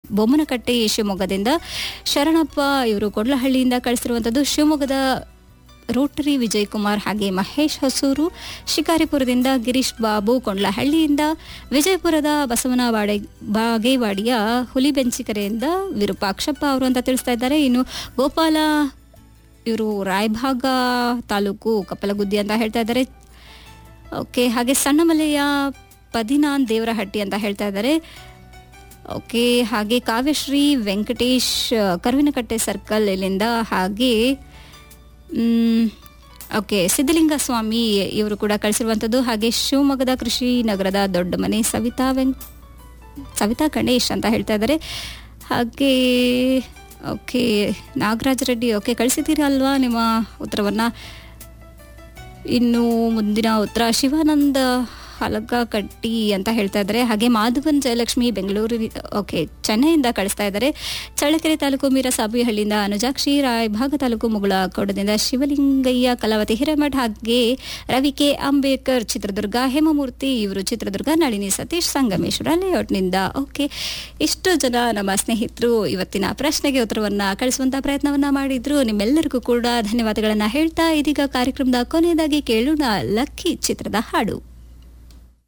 ಬೊಮ್ಮನಕಟ್ಟೆ ಶಿವಮೊಗ್ಗದಿಂದ ಶರಣಪ್ಪ ಇವರು ಕೊಡ್ಲಹಳ್ಳಿಯಿಂದ ಕಳಿಸಿರುವಂಥದ್ದು ಶಿವಮೊಗ್ಗದ ರೋಟರಿ ವಿಜಯ್ ಕುಮಾರ್ ಹಾಗೆ ಮಹೇಶ್ ಹೊಸೂರು ಶಿಕಾರಿಪುರದಿಂದ ಗಿರೀಶ್ ಬಾಬು ಕೊಂಡ್ಲಹಳ್ಳಿಯಿಂದ ವಿಜಯಪುರದ ಬಸವನ ಬಾಡೆ ಬಾಗೇವಾಡಿಯ ಹುಲಿಬೆಂಚಿಕೆರೆಯಿಂದ ವಿರೂಪಾಕ್ಷಪ್ಪ ಅವರು ಅಂತ ತಿಳಿಸ್ತಾ ಇದ್ದಾರೆ ಇನ್ನು ಗೋಪಾಲ ಇವರು ರಾಯಭಾಗ ತಾಲೂಕು ಕಪ್ಪಲಗುದ್ದಿ ಅಂತ ಹೇಳ್ತಾ ಇದ್ದಾರೆ ಓಕೆ ಹಾಗೆ ಸಣ್ಣಮಲೆಯ ಪದಿನಾನ್ ದೇವರಹಟ್ಟಿ ಅಂತ ಹೇಳ್ತಾ ಇದ್ದಾರೆ ಓಕೆ ಹಾಗೆ ಕಾವ್ಯಶ್ರೀ ವೆಂಕಟೇಶ್ ಕರುವಿನಕಟ್ಟೆ ಸರ್ಕಲ್ ಇಲ್ಲಿಂದ ಹಾಗೆ ಮ್, ಓಕೆ ಸಿದ್ಧಲಿಂಗ ಸ್ವಾಮಿ ಇವರು ಕೂಡ ಕಳಿಸಿರುವಂಥದ್ದು ಹಾಗೆ ಶಿವಮೊಗ್ಗದ ಕೃಷಿ ನಗರದ ದೊಡ್ಡ ಮನೆ ಸವಿತಾ ವೆಂ ಸವಿತಾ ಗಣೇಶ್ ಅಂತ ಹೇಳ್ತಾ ಇದ್ದಾರೆ ಹಾಗೆ ಓಕೆ ನಾಗರಾಜ್ ರೆಡ್ಡಿ ಓಕೆ ಕಳಿಸಿದ್ದೀರಾ ಅಲ್ವಾ ನಿಮ್ಮ ಉತ್ತರವನ್ನು ಇನ್ನು ಮುಂದಿನ ಉತ್ತರ ಶಿವಾನಂದ ಹಲಗಕಟ್ಟಿ ಅಂತ ಹೇಳ್ತಾ ಇದ್ದಾರೆ ಹಾಗೆ ಮಾಧವನ್ ಜಯಲಕ್ಷ್ಮಿ ಬೆಂಗಳೂರು ಓಕೆ ಚೆನ್ನೈಯಿಂದ ಕಳಿಸ್ತಾ ಇದ್ದಾರೆ ಚಳ್ಳಕೆರೆ ತಾಲೂಕು ಮೀರಸಾಬಿಹಳ್ಳಿಯಿಂದ ಅನುಜಾಕ್ಷಿ ರಾಯಭಾಗ ತಾಲೂಕು ಮುಗಳಕೋಟದಿಂದ ಶಿವಲಿಂಗಯ್ಯ ಕಲಾವತಿ ಹಿರೇಮಠ್ ಹಾಗೆ ರವಿ ಕೆ ಅಂಬೇಡ್ಕರ್ ಚಿತ್ರದುರ್ಗ ಹೇಮಮೂರ್ತಿ ಇವರು ಚಿತ್ರದುರ್ಗ ನಳಿನಿ ಸತೀಶ್ ಸಂಗಮೇಶ್ವರ ಲೇಔಟ್ನಿಂದ ಓಕೆ ಇಷ್ಟು ಜನ ನಮ್ಮ ಸ್ನೇಹಿತರು ಇವತ್ತಿನ ಪ್ರಶ್ನೆಗೆ ಉತ್ತರವನ್ನ ಕಳಿಸುವಂತ ಪ್ರಯತ್ನವನ್ನ ಮಾಡಿದ್ರು ನಿಮ್ಮೆಲ್ಲರಿಗೂ ಕೂಡ ಧನ್ಯವಾದಗಳನ್ನ ಹೇಳ್ತಾ ಇದೀಗ ಕಾರ್ಯಕ್ರಮದ ಕೊನೆಯದಾಗಿ ಕೇಳೋಣ ಲಕ್ಕಿ ಚಿತ್ರದ ಹಾಡು